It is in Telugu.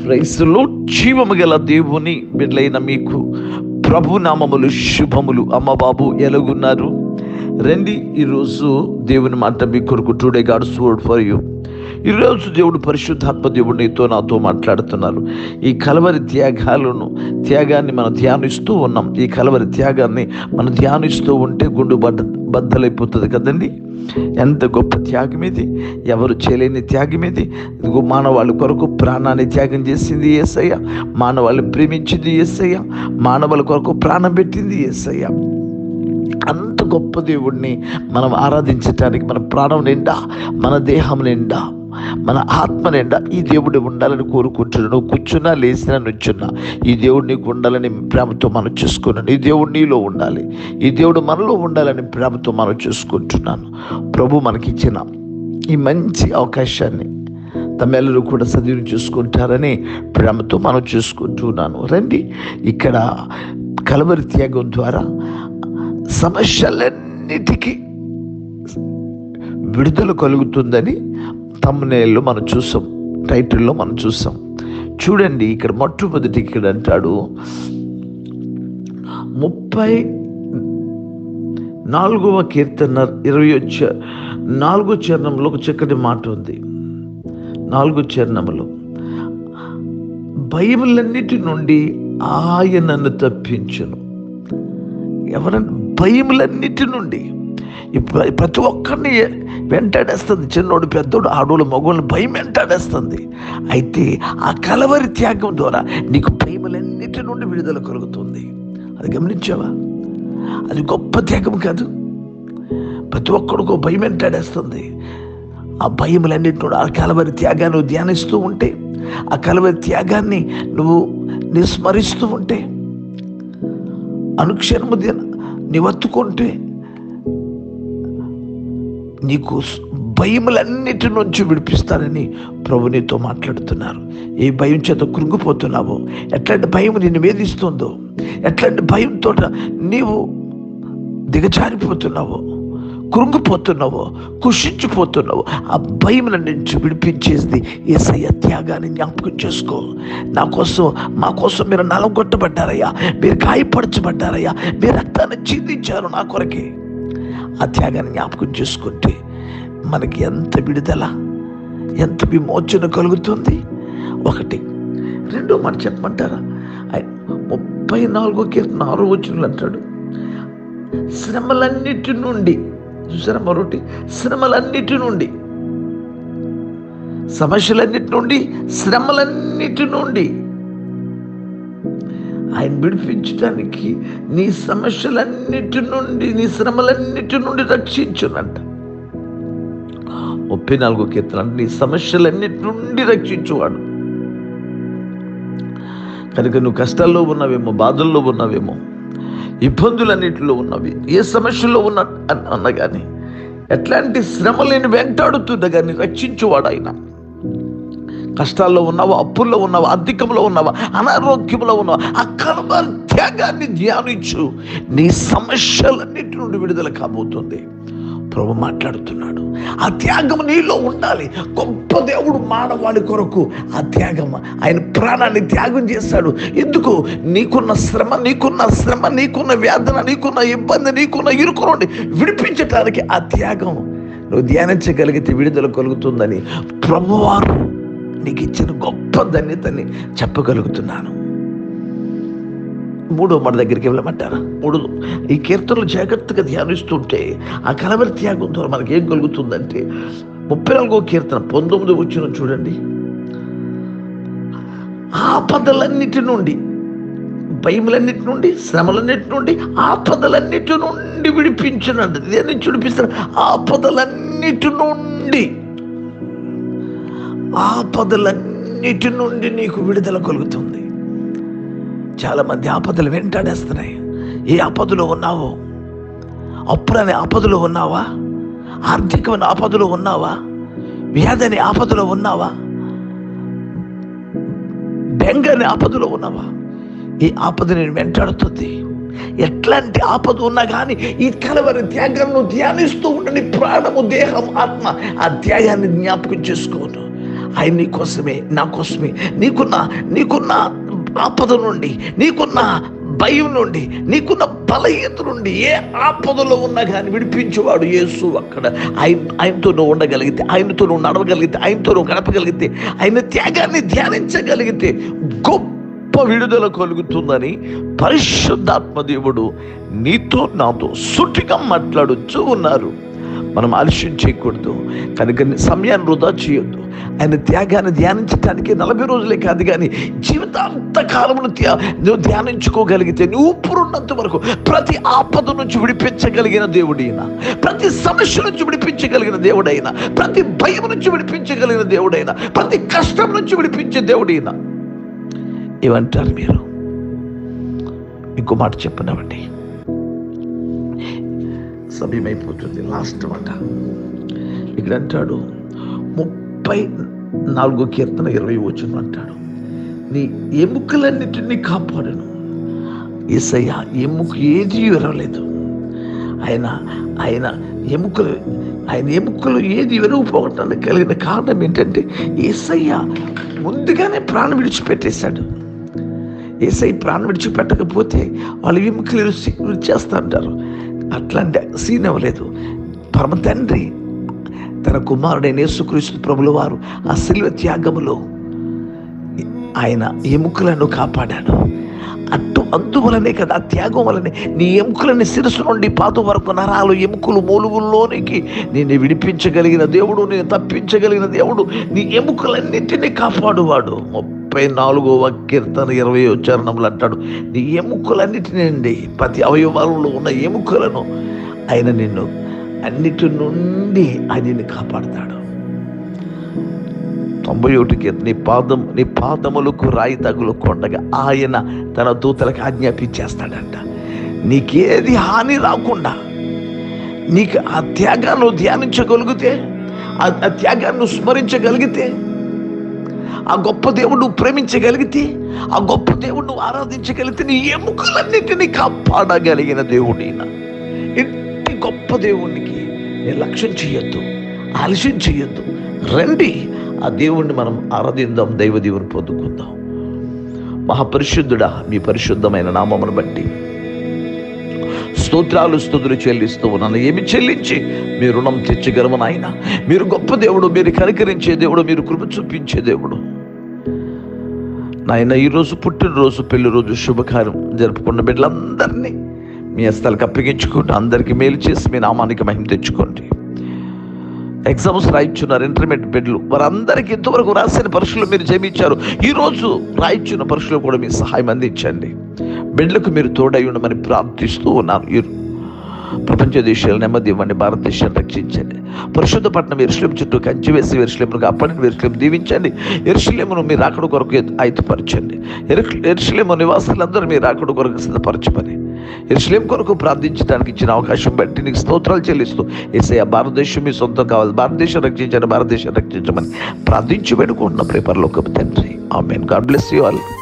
క్రైస్తులో జీవము గల దేవుని బిడ్డలైన మీకు ప్రభు నామములు శుభములు అమ్మ బాబు ఎలాగున్నారు రండి ఈరోజు దేవుని మాట మీ కొరకు today God's word for you ఈరోజు దేవుడు పరిశుద్ధాత్మ దేవుడు నీతో నాతో మాట్లాడుతున్నారు ఈ కలవరి త్యాగాలను త్యాగాన్ని మనం ధ్యానిస్తూ ఉన్నాం ఈ కలవరి త్యాగాన్ని మనం ధ్యానిస్తూ ఉంటే గుండు బద్ద బద్దలైపోతుంది కదండి ఎంత గొప్ప త్యాగం ఇది ఎవరు చేయలేని త్యాగం ఇది ఇదిగో మానవాళి కొరకు ప్రాణాన్ని త్యాగం చేసింది ఏసయ్య మానవాళిని ప్రేమించింది ఏసయ్య మానవాళి కొరకు ప్రాణం పెట్టింది ఏసయ్య అంత గొప్ప దేవుడిని మనం ఆరాధించటానికి మన ప్రాణం నిండా మన దేహం నిండా మన ఆత్మ నిండా ఈ దేవుడు ఉండాలని కోరుకుంటున్నాను నువ్వు కూర్చున్నా లేచినా నుంచున్నా ఈ దేవుడు నీకు ఉండాలని ప్రేమతో మనం చూసుకున్నాను ఈ దేవుడు నీలో ఉండాలి ఈ దేవుడు మనలో ఉండాలని ప్రేమతో మనం చూసుకుంటున్నాను ప్రభు మనకిచ్చిన ఈ మంచి అవకాశాన్ని తమ్మెల్లరూ కూడా సద్వినియోగం చూసుకుంటారని ప్రేమతో మనం చూసుకుంటున్నాను రండి ఇక్కడ కలవరి త్యాగం ద్వారా సమస్యలన్నిటికీ విడుదల కలుగుతుందని తమ్మునేళ్ళు మనం చూసాం టైటిల్లో మనం చూసాం చూడండి ఇక్కడ మొట్టమొదటి ఇక్కడ అంటాడు ముప్పై నాలుగవ కీర్తన ఇరవై వచ్చ నాలుగో చరణంలో ఒక చక్కటి మాట ఉంది నాలుగో చరణంలో భయములన్నిటి నుండి ఆయనను తప్పించును ఎవరంటే భయములన్నిటి నుండి ఈ ప్ర- ప్రతి ఒక్కరిని వెంటాడేస్తుంది చిన్నోడు పెద్దోడు ఆడోళ్ళు మగోళ్ళు భయం వెంటాడేస్తుంది అయితే ఆ కలవరి త్యాగం ద్వారా నీకు భయములన్నిటి నుండి విడుదల కలుగుతుంది అది గమనించావా అది గొప్ప త్యాగం కాదు ప్రతి ఒక్కడికో భయం వెంటాడేస్తుంది ఆ భయములన్నిటి నుండి ఆ కలవరి త్యాగాన్ని నువ్వు ధ్యానిస్తూ ఉంటే ఆ కలవరి త్యాగాన్ని నువ్వు నిస్మరిస్తూ ఉంటే అనుక్షణము దిన నివత్తుకుంటే నీకు స్- భయములన్నిటి నుంచి విడిపిస్తానని ప్రభు నీతో మాట్లాడుతున్నారు ఏ భయం చేత కృంగిపోతున్నావో ఎట్లాంటి భయం నిన్ను వేధిస్తుందో ఎట్లాంటి భయంతో నీవు దిగజారిపోతున్నావో కృంగిపోతున్నావో కుషించిపోతున్నావో ఆ భయముల నుంచి విడిపించేది ఏసయ్య త్యాగాన్ని జ్ఞాపకం చేసుకో నా కోసం మా కోసం మీరు నలగొట్టబడ్డారయ్యా మీరు గాయపరచబడ్డారయ్యా మీరు రక్తాన్ని చిందించారు నా కొరకే ఆ త్యాగాన్ని జ్ఞాపకం చేసుకుంటే మనకి ఎంత విడుదల ఎంత విమోచన కలుగుతుంది ఒకటి రెండో మాట చెప్పమంటారా ఆయన ముప్పై నాలుగో కీర్తన ఆరో వచ్చినట్లు అంటాడు శ్రమలన్నిటి నుండి చూసారా మరొకటి శ్రమలన్నిటి నుండి సమస్యలన్నిటి నుండి శ్రమలన్నిటి నుండి ఆయన విడిపించడానికి నీ సమస్యలన్నిటి నుండి నీ శ్రమలన్నిటి నుండి రక్షించునంట ముప్పై నాలుగో కీర్తన నీ సమస్యలన్నిటి నుండి రక్షించువాడు కనుక నువ్వు కష్టాల్లో ఉన్నావేమో బాధల్లో ఉన్నావేమో ఇబ్బందులన్నిటిలో ఉన్నవి ఏ సమస్యలో ఉన్న అన్న- అన్న కానీ ఎట్లాంటి శ్రమలేని వెంటాడుతున్న కానీ రక్షించువాడు ఆయన కష్టాల్లో ఉన్నావా అప్పుల్లో ఉన్నావా అధికంలో ఉన్నావా అనారోగ్యంలో ఉన్నావా ఆ కలవరి త్యాగాన్ని ధ్యానించు నీ సమస్యలన్నిటి నుండి విడుదల కాబోతుంది ప్రభు మాట్లాడుతున్నాడు ఆ త్యాగం నీలో ఉండాలి గొప్ప దేవుడు మానవాళి కొరకు ఆ త్యాగం ఆయన ప్రాణాన్ని త్యాగం చేశాడు ఎందుకు నీకున్న శ్రమ నీకున్న శ్రమ నీకున్న వేదన నీకున్న ఇబ్బంది నీకున్న ఇరుకు నుండి విడిపించటానికి ఆ త్యాగం నువ్వు ధ్యానించగలిగితే విడుదల కలుగుతుందని ప్రభువారు నీకు ఇచ్చిన గొప్ప ధన్యతని చెప్పగలుగుతున్నాను మూడో మన దగ్గరికి వెళ్ళమంటారా మూడు ఈ కీర్తనలు జాగ్రత్తగా ధ్యానిస్తుంటే ఆ కలవరి త్యాగం ద్వారా మనకి ఏం కలుగుతుందంటే ముప్పై నాలుగో కీర్తన పంతొమ్మిది వచ్చిన చూడండి ఆపదలన్నిటి నుండి భయములన్నిటి నుండి శ్రమలన్నిటి నుండి ఆపదలన్నిటి నుండి విడిపించనండి దేని నుంచి విడిపిస్తారు ఆపదలన్నిటి నుండి ఆపదలన్నిటి నుండి నీకు విడుదల కలుగుతుంది చాలా మంది ఆపదలు వెంటాడేస్తున్నాయి ఏ ఆపదలో ఉన్నావో అప్పుడనే ఆపదలో ఉన్నావా ఆర్థికమైన ఆపదలో ఉన్నావా వ్యాధి ఆపదలో ఉన్నావా బెంగని ఆపదలో ఉన్నావా ఈ ఆపద నేను వెంటాడుతుంది ఎట్లాంటి ఆపద ఉన్నా కానీ ఈ కలవరి త్యాగాన్ని ధ్యానిస్తూ ఉండండి ప్రాణము దేహం ఆత్మ ఆ త్యాగాన్ని జ్ఞాపకం చేసుకోను ఆయన నీ కోసమే నా కోసమే నీకున్న నీకున్న ఆపద నుండి నీకున్న భయం నుండి నీకున్న బలహీనత నుండి ఏ ఆపదలో ఉన్నా కానీ విడిపించేవాడు యేసు అక్కడ ఆయన ఆయనతో నువ్వు ఉండగలిగితే ఆయనతో నువ్వు నడవగలిగితే ఆయనతో నువ్వు గడపగలిగితే ఆయన త్యాగాన్ని ధ్యానించగలిగితే గొప్ప విడుదల కలుగుతుందని పరిశుద్ధాత్మ దేవుడు నీతో నాతో సుటిగా మాట్లాడుతూ ఉన్నారు మనం ఆలస్యం చేయకూడదు కనుక సమయాన్ని వృధా చేయొద్దు ఆయన త్యాగాన్ని ధ్యానించడానికి నలభై రోజులే కాదు కానీ జీవితాంత కాలమును ధ్యా నువ్వు ధ్యానించుకోగలిగితే నువ్వు ఊపిరున్నంత వరకు ప్రతి ఆపద నుంచి విడిపించగలిగిన దేవుడైనా ప్రతి సమస్య నుంచి విడిపించగలిగిన దేవుడైనా ప్రతి భయం నుంచి విడిపించగలిగిన దేవుడైనా ప్రతి కష్టం నుంచి విడిపించే దేవుడైనా ఏమంటారు మీరు ఇంకో మాట చెప్పనివ్వండి సమయం అయిపోతుంది లాస్ట్ మాట ఇక్కడ అంటాడు ముప్పై నాలుగో కీర్తన ఇరవై వచ్చిన అంటాడు నీ ఎముకలన్నిటినీ కాపాడను ఏసయ్య ఎముక ఏది విరవలేదు ఆయన ఆయన ఎముకలు ఆయన ఎముకలు ఏది విరవపోవటానికి కలిగిన కారణం ఏంటంటే ఏసయ్య ముందుగానే ప్రాణం విడిచిపెట్టేశాడు ఏసై ప్రాణం విడిచిపెట్టకపోతే వాళ్ళు ఎముకలు ఇరిచి- ఇరిచేస్తా అంటారు అట్లాంటి సీన్ అవ్వలేదు పరమ తండ్రి తన కుమారుడైన యేసుక్రీస్తు ప్రభుల వారు ఆ శిల్వ త్యాగములో ఆయన ఎముకలను కాపాడాడు అట్టు అందువలనే కదా ఆ త్యాగం వలనే నీ ఎముకలని శిరస్సు నుండి పాత వరకు నరాలు ఎముకలు మూలుగుల్లోనికి నేను విడిపించగలిగిన దేవుడు నేను తప్పించగలిగిన దేవుడు నీ ఎముకలన్నింటినీ కాపాడువాడు ముప్పై నాలుగవ కీర్తన ఇరవై చరణములు అంటాడు నీ ఎముకలన్నిటినీ అండి ప్రతి అవయవాలలో ఉన్న ఎముకలను ఆయన నిన్ను అన్నిటి నుండి ఆయన నిన్ను కాపాడతాడు తొంభై ఒకటికి నీ పాదం నీ పాదములకు రాయి తగులు కొండగా ఆయన తన దూతలకు ఆజ్ఞాపించేస్తాడంట నీకేది హాని రాకుండా నీకు ఆ త్యాగాన్ని ధ్యానించగలిగితే ఆ ఆ త్యాగాన్ని స్మరించగలిగితే ఆ గొప్ప దేవుడు ప్రేమించగలిగితే ఆ గొప్ప దేవుడు ఆరాధించగలిగితే నీ ఎముకలన్నిటినీ కాపాడగలిగిన దేవుడైనా ఇంటి గొప్ప దేవునికి నిర్లక్ష్యం చేయొద్దు ఆలస్యం చేయొద్దు రండి ఆ దేవుణ్ణి మనం ఆరాధిద్దాం దైవ దేవుని పొందుకుందాం మహాపరిశుద్ధుడా మీ పరిశుద్ధమైన నామమును బట్టి స్తోత్రాలు స్తుతులు చెల్లిస్తూ ఉన్నాను ఏమి చెల్లించి మీ రుణం తెచ్చగలము నాయన మీరు గొప్ప దేవుడు మీరు కనికరించే దేవుడు మీరు కృప చూపించే దేవుడు నాయన ఈరోజు పుట్టినరోజు పెళ్లి రోజు శుభకార్యం జరుపుకున్న బిడ్డలందరినీ మీ హస్తాలకు అప్పగించుకుంటూ అందరికీ మేలు చేసి మీ నామానికి మహిమ తెచ్చుకోండి ఎగ్జామ్స్ రాయించున్నారు ఇంటర్మీడియట్ బిడ్డలు వారందరికీ ఇంతవరకు రాసిన పరీక్షలు మీరు జమించారు ఈరోజు రాయించున్న పరీక్షలు కూడా మీ సహాయం అందించండి బిడ్డలకు మీరు తోడై ఉండమని ప్రార్థిస్తూ ఉన్నారు ఈ ప్రపంచ దేశాలు నెమ్మది ఇవ్వండి భారతదేశాన్ని రక్షించండి పరిశుద్ధ పట్టణం ఎరుసలేం చుట్టూ కంచి వేసి ఎరుసలేమును అప్పటిని ఎరుసలేం దీవించండి ఎరుసలేమును మీరు రాకడ కొరకు ఆయుధపరచండి ఎరుసలేము నివాసులందరూ మీరు రాకడ కొరకు సిద్ధపరచమని ఎరుసలేం కొరకు ప్రార్థించడానికి ఇచ్చిన అవకాశం బట్టి నీకు స్తోత్రాలు చెల్లిస్తూ ఏసయ్య భారతదేశం మీ సొంతం కావాలి భారతదేశం రక్షించండి భారతదేశం రక్షించమని ప్రార్థించి పెట్టుకుంటున్న ప్రేపర్లో ఒక తండ్రి amen God bless you all